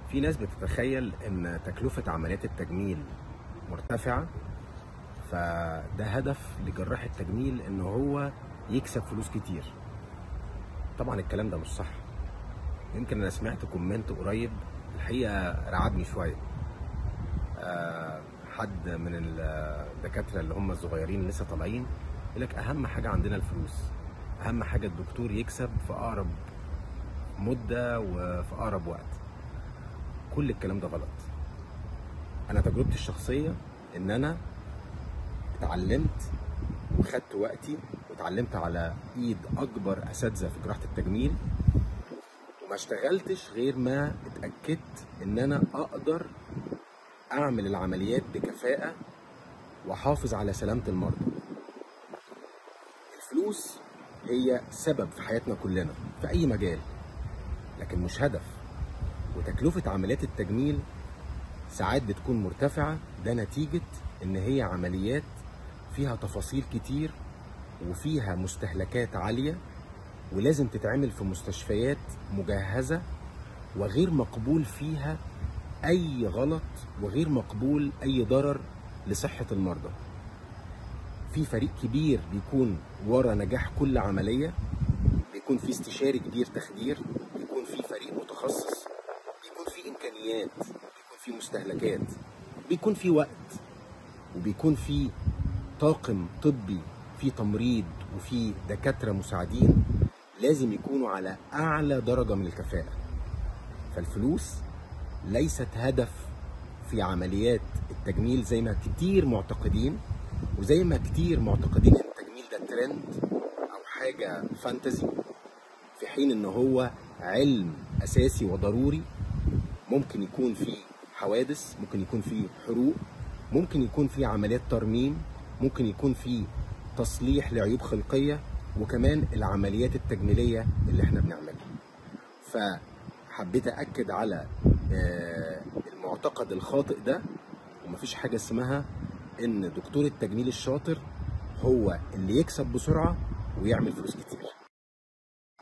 في ناس بتتخيل ان تكلفة عمليات التجميل مرتفعة فده هدف لجراح التجميل ان هو يكسب فلوس كتير طبعا الكلام ده مش صح يمكن انا سمعت كومنت قريب الحقيقة رعبني شوية آه، حد من الدكاترة اللي هم الصغيرين لسه طالعين يقول لك اهم حاجة عندنا الفلوس اهم حاجة الدكتور يكسب في اقرب مدة وفي اقرب وقت كل الكلام ده غلط انا تجربتي الشخصيه ان انا اتعلمت وخدت وقتي واتعلمت على ايد اكبر اساتذه في جراحه التجميل وما اشتغلتش غير ما اتاكدت ان انا اقدر اعمل العمليات بكفاءه واحافظ على سلامه المرضى الفلوس هي سبب في حياتنا كلنا في اي مجال لكن مش هدف وتكلفة عمليات التجميل ساعات بتكون مرتفعة ده نتيجة إن هي عمليات فيها تفاصيل كتير وفيها مستهلكات عالية ولازم تتعمل في مستشفيات مجهزة وغير مقبول فيها أي غلط وغير مقبول أي ضرر لصحة المرضى في فريق كبير بيكون ورا نجاح كل عملية بيكون في استشاري كبير تخدير بيكون في فريق متخصص بيكون في امكانيات بيكون في مستهلكات بيكون في وقت وبيكون في طاقم طبي في تمريض وفي دكاتره مساعدين لازم يكونوا على اعلى درجه من الكفاءه فالفلوس ليست هدف في عمليات التجميل زي ما كتير معتقدين وزي ما كتير معتقدين ان التجميل ده ترند او حاجه فانتزي في حين ان هو علم اساسي وضروري ممكن يكون فيه حوادث ممكن يكون فيه حروق ممكن يكون فيه عمليات ترميم ممكن يكون فيه تصليح لعيوب خلقيه وكمان العمليات التجميليه اللي احنا بنعملها فحبيت اكد على آه، المعتقد الخاطئ ده ومفيش حاجه اسمها ان دكتور التجميل الشاطر هو اللي يكسب بسرعه ويعمل فلوس كتير